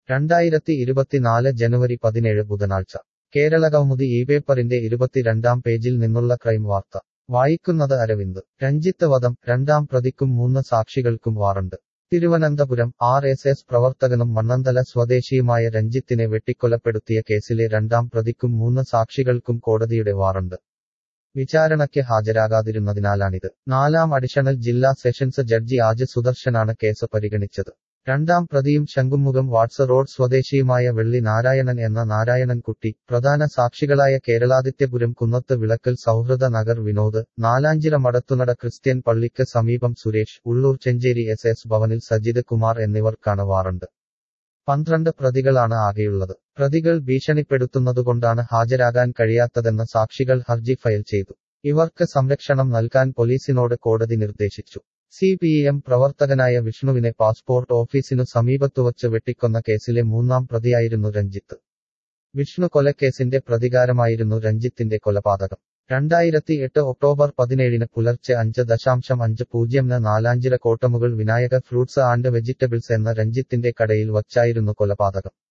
രണ്ടായിരത്തി ഇരുപത്തിനാല് ജനുവരി പതിനേഴ് ബുധനാഴ്ച കേരള കൗമുദി ഈ പേപ്പറിന്റെ ഇരുപത്തിരണ്ടാം പേജിൽ നിന്നുള്ള ക്രൈം വാർത്ത വായിക്കുന്നത് അരവിന്ദ് രഞ്ജിത്ത് വധം രണ്ടാം പ്രതിക്കും മൂന്ന് സാക്ഷികൾക്കും warrant Thiruvananthapuram R S S പ്രവർത്തകനും മണ്ണന്തല സ്വദേശിയുമായ രഞ്ജിത്തിനെ വെട്ടിക്കൊലപ്പെടുത്തിയ കേസിലെ രണ്ടാം പ്രതിക്കും മൂന്ന് സാക്ഷികൾക്കും കോടതിയുടെ വാറണ്ട് വിചാരണയ്ക്ക് ഹാജരാകാതിരുന്നതിനാലാണിത് നാലാം അഡീഷണൽ ജില്ലാ സെഷൻസ് ജഡ്ജി ആജ് സുദർശനാണ് കേസ് പരിഗണിച്ചത് രണ്ടാം പ്രതിയും ശംഖുമുഖം വാട്സ് റോഡ് സ്വദേശിയുമായ വെള്ളി നാരായണൻ എന്ന നാരായണൻകുട്ടി പ്രധാന സാക്ഷികളായ കേരളാദിത്യപുരം കുന്നത്ത് വിളക്കൽ സൗഹൃദ നഗർ വിനോദ് നാലാഞ്ചിറ മടത്തുനട ക്രിസ്ത്യൻ പള്ളിക്ക് സമീപം സുരേഷ് ഉള്ളൂർ ചെഞ്ചേരി എസ് എസ് ഭവനിൽ സജിത് കുമാർ എന്നിവർക്കാണ് വാറണ്ട് പന്ത്രണ്ട് പ്രതികളാണ് ആകെയുള്ളത് പ്രതികൾ ഭീഷണിപ്പെടുത്തുന്നതുകൊണ്ടാണ് ഹാജരാകാൻ കഴിയാത്തതെന്ന് സാക്ഷികൾ ഹർജി ഫയൽ ചെയ്തു ഇവർക്ക് സംരക്ഷണം നൽകാൻ പോലീസിനോട് കോടതി നിർദ്ദേശിച്ചു സി പി എം പ്രവർത്തകനായ വിഷ്ണുവിനെ പാസ്പോർട്ട് ഓഫീസിനു സമീപത്തുവച്ച് വെട്ടിക്കൊന്ന കേസിലെ മൂന്നാം പ്രതിയായിരുന്നു രഞ്ജിത്ത് വിഷ്ണു കൊലക്കേസിന്റെ പ്രതികാരമായിരുന്നു രഞ്ജിത്തിന്റെ കൊലപാതകം രണ്ടായിരത്തി എട്ട് ഒക്ടോബർ പതിനേഴിന് പുലർച്ചെ അഞ്ച് ദശാംശം അഞ്ച് പൂജ്യംന് Nalanchira Kottamukal Vinayaka fruits and vegetables എന്ന രഞ്ജിത്തിന്റെ കടയിൽ വച്ചായിരുന്നു കൊലപാതകം